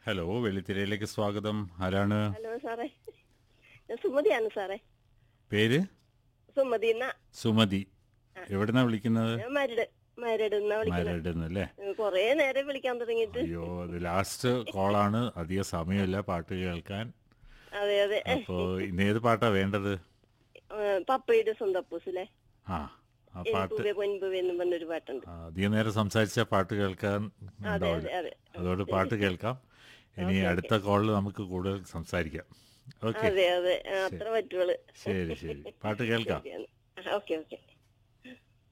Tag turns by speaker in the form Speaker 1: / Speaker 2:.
Speaker 1: hello വെള്ളിത്തിരയിലേക്ക് സ്വാഗതം ആരാണ്
Speaker 2: hello സാറേ ഞാൻ സുമതിയാണ് സാറേ
Speaker 1: പേര്
Speaker 2: സുമതി എന്നാ
Speaker 1: സുമതി എവിടുന്നാ വിളിക്കുന്നത്
Speaker 2: ഞാൻ മരട് മരട് എന്നാ വിളിക്കുന്നത്
Speaker 1: മരടുന്നല്ലേ
Speaker 2: കൊറേ നേരം വിളിക്കാൻ തുടങ്ങിയിട്ട്
Speaker 1: അയ്യോ അത് ലാസ്റ്റ് കോളാണ് അധിക സമയമില്ല പാട്ട് കേൾക്കാൻ
Speaker 2: അതെ അതെ
Speaker 1: അപ്പോ ഇന്ന് ഏത് പാട്ടാ വേണ്ടത്
Speaker 2: ഏ, പപ്പയുടെ സ്വന്തപ്പൂസിലെ
Speaker 1: ആ ആ പാട്ട്
Speaker 2: പൂവെ പൊൻപൂവെ എന്ന് പറഞ്ഞൊരു പാട്ടുണ്ട്
Speaker 1: ആ, അധിക നേരം സംസാരിച്ച പാട്ട് കേൾക്കാൻ
Speaker 2: അതെ
Speaker 1: ഉണ്ടാവില്ല
Speaker 2: അതെ അതെ
Speaker 1: അതുകൊണ്ട് പാട്ട് കേൾക്കാം ഇനി അടുത്ത കോളിൽ നമുക്ക് കൂടുതൽ സംസാരിക്കാം ഓക്കെ
Speaker 2: അതെ അതെ ആ, അത്ര പറ്റുള്ളൂ
Speaker 1: ശരി ശരി പാട്ട് കേൾക്കാം
Speaker 2: ഓക്കെ ഓക്കെ